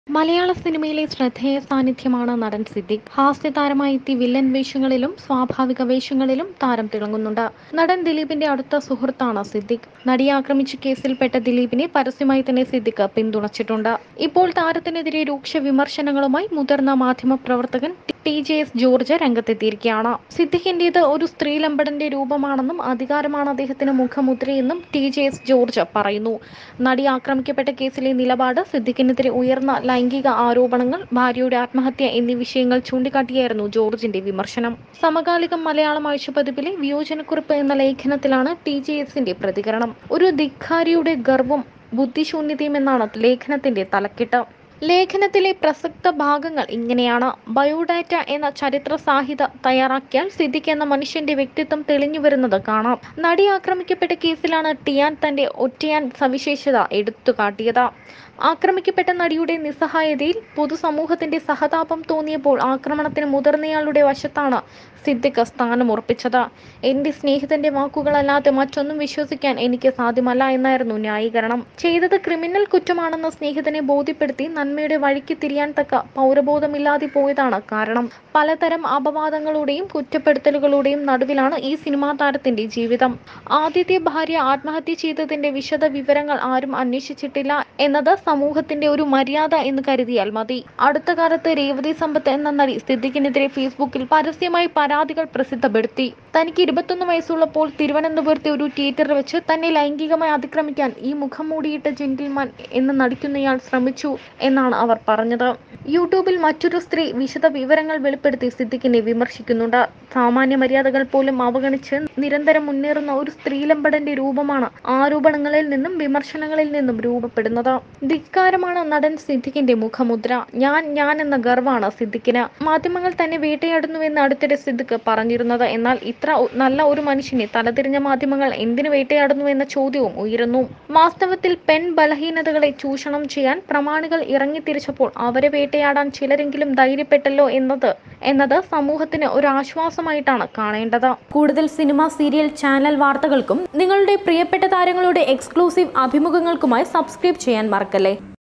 മലയാള സിനിമയിലെ ശ്രദ്ധേയ സാന്നിധ്യമാണ് നടൻ സിദ്ദിഖ് ഹാസ്യതാരമായി എത്തി വില്ലൻ വേഷങ്ങളിലും സ്വാഭാവിക വേഷങ്ങളിലും താരം തിളങ്ങുന്നുണ്ട് നടൻ ദിലീപിന്റെ അടുത്ത സുഹൃത്താണ് സിദ്ദിഖ് നടിയെ ആക്രമിച്ച കേസിൽപ്പെട്ട ദിലീപിനെ പരസ്യമായി തന്നെ സിദ്ദിഖ് പിന്തുണച്ചിട്ടുണ്ട് ഇപ്പോൾ താരത്തിനെതിരെ രൂക്ഷ വിമർശനങ്ങളുമായി മുതിർന്ന മാധ്യമപ്രവർത്തകൻ ടി ജെ എസ് ജോർജ് രംഗത്തെത്തിയിരിക്കുകയാണ് സിദ്ദിഖിന്റേത് ഒരു സ്ത്രീലമ്പടന്റെ രൂപമാണെന്നും അധികാരമാണ് അദ്ദേഹത്തിന് മുഖമുദ്രയെന്നും ടി ജെ എസ് ജോർജ് പറയുന്നു നടി ആക്രമിക്കപ്പെട്ട കേസിലെ നിലപാട് സിദ്ദിഖിനെതിരെ ഉയർന്ന ലൈംഗിക ആരോപണങ്ങൾ ഭാര്യയുടെ ആത്മഹത്യ എന്നീ വിഷയങ്ങൾ ചൂണ്ടിക്കാട്ടിയായിരുന്നു ജോർജിന്റെ വിമർശനം സമകാലികം മലയാളം ആഴ്ചപ്പതിപ്പിലെ വിയോജനക്കുറിപ്പ് എന്ന ലേഖനത്തിലാണ് ടി ജെ എസിന്റെ പ്രതികരണം ഒരു ധിക്കാരിയുടെ ഗർവും ബുദ്ധിശൂന്യതയും എന്നാണ് ലേഖനത്തിന്റെ തലക്കെട്ട് ലേഖനത്തിലെ പ്രസക്ത ഭാഗങ്ങൾ ഇങ്ങനെയാണ് ബയോഡാറ്റ എന്ന ചരിത്ര സാഹിത തയ്യാറാക്കിയാൽ സിദ്ദിഖ് എന്ന മനുഷ്യന്റെ വ്യക്തിത്വം തെളിഞ്ഞു വരുന്നത് കാണാം നടി ആക്രമിക്കപ്പെട്ട കേസിലാണ് ടിയാൻ തന്റെ ഒറ്റയാൻ സവിശേഷത എടുത്തുകാട്ടിയത് ആക്രമിക്കപ്പെട്ട നടിയുടെ നിസ്സഹായതയിൽ പൊതുസമൂഹത്തിന്റെ സഹതാപം തോന്നിയപ്പോൾ ആക്രമണത്തിന് മുതിർന്നയാളുടെ വശത്താണ് സിദ്ദിഖ് സ്ഥാനം ഉറപ്പിച്ചത് എന്റെ സ്നേഹിതന്റെ വാക്കുകളല്ലാതെ മറ്റൊന്നും വിശ്വസിക്കാൻ എനിക്ക് സാധ്യമല്ല എന്നായിരുന്നു ന്യായീകരണം ചെയ്തത് ക്രിമിനൽ കുറ്റമാണെന്ന് സ്നേഹിതനെ ബോധ്യപ്പെടുത്തി നന്മയുടെ വഴിക്ക് തിരിയാൻ തക്ക പൗരബോധമില്ലാതെ പോയതാണ് കാരണം പലതരം അപവാദങ്ങളുടെയും കുറ്റപ്പെടുത്തലുകളുടെയും നടുവിലാണ് ഈ സിനിമാ താരത്തിന്റെ ജീവിതം ആദ്യത്തെ ഭാര്യ ആത്മഹത്യ ചെയ്തതിന്റെ വിശദ വിവരങ്ങൾ ആരും അന്വേഷിച്ചിട്ടില്ല എന്നത് സമൂഹത്തിന്റെ ഒരു മര്യാദ എന്ന് കരുതിയാൽ മതി അടുത്ത കാലത്ത് രേവതി സമ്പത്ത് എന്ന നടി സിദ്ദിഖിനെതിരെ ഫേസ്ബുക്കിൽ പരസ്യമായി പരാതികൾ പ്രസിദ്ധപ്പെടുത്തി തനിക്ക് ഇരുപത്തൊന്ന് വയസ്സുള്ളപ്പോൾ തിരുവനന്തപുരത്തെ ഒരു തിയേറ്ററിൽ വെച്ച് തന്നെ ലൈംഗികമായി അതിക്രമിക്കാൻ ഈ മുഖം മൂടിയിട്ട ജെന്റിൽമാൻ എന്ന് നടിക്കുന്നയാൾ ശ്രമിച്ചു എന്നാണ് അവർ പറഞ്ഞത് യൂട്യൂബിൽ മറ്റൊരു സ്ത്രീ വിശദ വിവരങ്ങൾ വെളിപ്പെടുത്തി സിദ്ദിഖിനെ വിമർശിക്കുന്നുണ്ട് സാമാന്യ മര്യാദകൾ പോലും അവഗണിച്ച് നിരന്തരം മുന്നേറുന്ന ഒരു സ്ത്രീലമ്പടന്റെ രൂപമാണ് ആരോപണങ്ങളിൽ നിന്നും വിമർശനങ്ങളിൽ നിന്നും രൂപപ്പെടുന്നത് ധിക്കാരമാണ് നടൻ സിദ്ദിഖിന്റെ മുഖമുദ്ര ഞാൻ ഞാൻ എന്ന ഗർവാണ് സിദ്ദിഖിന് മാധ്യമങ്ങൾ തന്നെ വേട്ടയാടുന്നുവെന്ന് അടുത്തിടെ സിദ്ദിഖ് പറഞ്ഞിരുന്നത് എന്നാൽ ഇത്ര ഒ- നല്ല ഒരു മനുഷ്യനെ തലതിരിഞ്ഞ മാധ്യമങ്ങൾ എന്തിനു വേട്ടയാടുന്നു എന്ന ചോദ്യവും ഉയരുന്നു വാസ്തവത്തിൽ പെൺ ബലഹീനതകളെ ചൂഷണം ചെയ്യാൻ പ്രമാണികൾ ഇറങ്ങിത്തിരിച്ചപ്പോൾ അവരെ വേട്ടയാടാൻ ചിലരെങ്കിലും ധൈര്യപ്പെട്ടല്ലോ എന്നത് എന്നത് സമൂഹത്തിന് ഒരു ആശ്വാസമായിട്ടാണ് കാണേണ്ടത് കൂടുതൽ സിനിമ സീരിയൽ ചാനൽ വാർത്തകൾക്കും നിങ്ങളുടെ പ്രിയപ്പെട്ട താരങ്ങളുടെ എക്സ്ക്ലൂസീവ് അഭിമുഖങ്ങൾക്കുമായി സബ്സ്ക്രൈബ് ചെയ്യാൻ മറക്കല്ലേ